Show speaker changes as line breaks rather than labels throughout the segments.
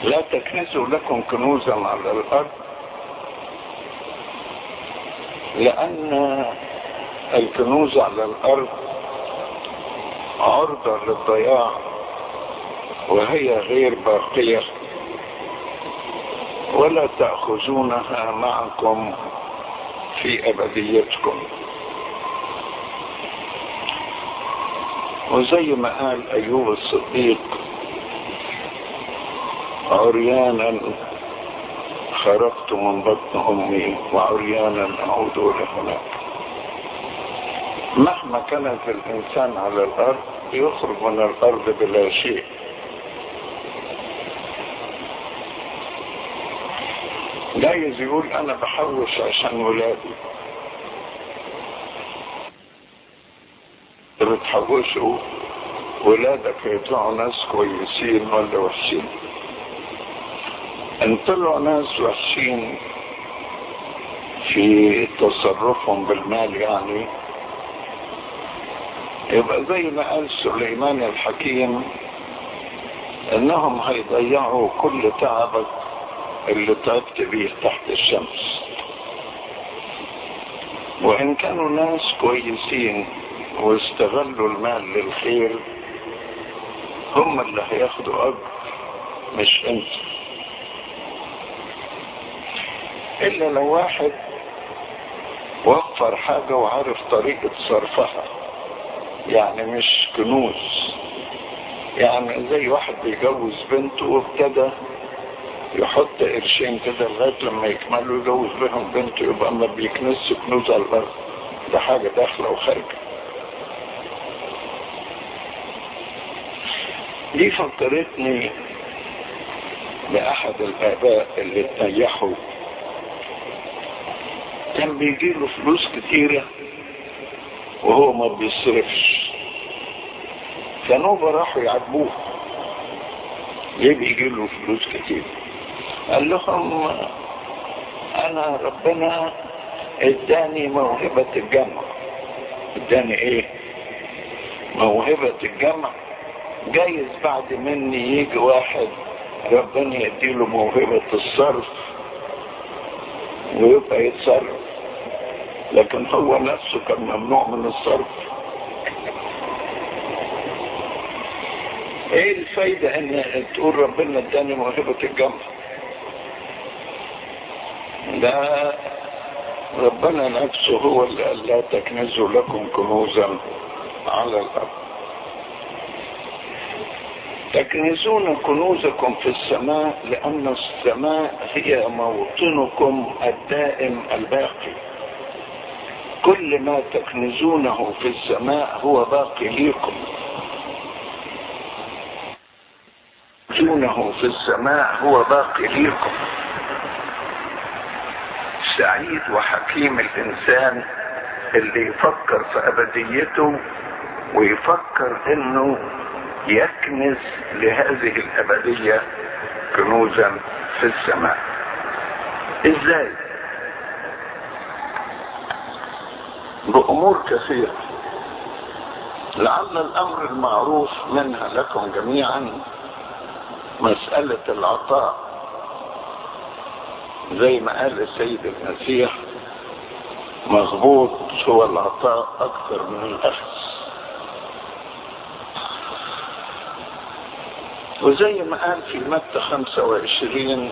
لا تكنزوا لكم كنوزا على الارض لان الكنوز على الارض عرضة للضياع وهي غير باقية ولا تأخذونها معكم في أبديتكم وزي ما قال أيوب الصديق عريانا خرجت من بطن أمي وعريانا أعود لهناك مهما كانت الإنسان على الأرض يخرج من الأرض بلا شيء جايز يقول أنا بحوش عشان ولادي بتحوشوا ولادك يطلعوا ناس كويسين ولا وحشين ان طلعوا ناس وحشين في تصرفهم بالمال يعني يبقى زي ما قال سليمان الحكيم انهم هيضيعوا كل تعبك اللي تعبت بيه تحت الشمس وان كانوا ناس كويسين واستغلوا المال للخير هم اللي هياخدوا اجر مش انت الا لو واحد وفر حاجة وعارف طريقة صرفها يعني مش كنوز يعني زي واحد بيجوز بنته وابتدى يحط قرشين كده لغاية لما يكملوا يجوز بهم بنته يبقى ما بيكنسش كنوز على الأرض ده حاجة داخلة وخارجة دي فكرتني بأحد الآباء اللي اتنيحوا كان بيجيله فلوس كتيرة وهو ما بيصرفش فنوبة راحوا يعاتبوه ليه بيجيله فلوس كتير قال لهم انا ربنا اداني موهبة الجمع اداني ايه موهبة الجمع جايز بعد مني يجي واحد ربنا يديله موهبة الصرف ويبقى يتصرف لكن هو نفسه كان ممنوع من الصرف ايه الفايدة ان تقول ربنا اداني موهبة الجمع ده ربنا نفسه هو اللي قال لا تكنزوا لكم كنوزا على الارض تكنزون كنوزكم في السماء لان السماء هي موطنكم الدائم الباقي كل ما تكنزونه في السماء هو باقي ليكم تكنزونه في السماء هو باقي ليكم سعيد وحكيم الانسان اللي يفكر في ابديته ويفكر انه يكنز لهذه الابديه كنوزا في السماء ازاي بامور كثيره لعل الامر المعروف منها لكم جميعا مساله العطاء زي ما قال السيد المسيح مظبوط هو العطاء اكثر من الاخذ وزي ما قال في متى 25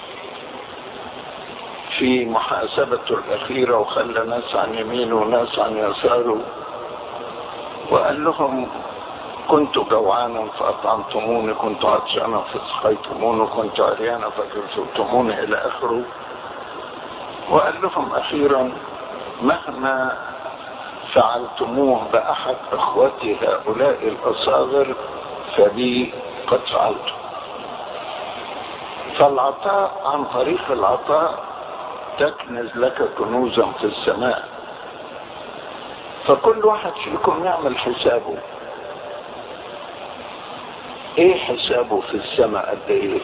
في محاسبته الأخيرة وخلى ناس عن يمينه وناس عن يساره وقال لهم كنت جوعانا فأطعمتموني كنت عطشانا فسقيتموني كنت عريانا فكسوتموني إلى آخره وقال لهم أخيرا مهما فعلتموه بأحد إخوتي هؤلاء الأصاغر فبي قد فعلته فالعطاء عن طريق العطاء تكنز لك كنوزا في السماء فكل واحد فيكم يعمل حسابه ايه حسابه في السماء قد ايه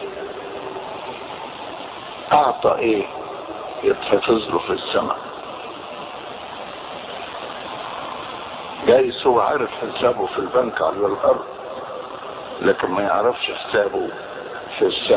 اعطى ايه يتحفظ له في السماء جايز هو عارف حسابه في البنك على الارض لكن ما يعرفش حسابه في السماء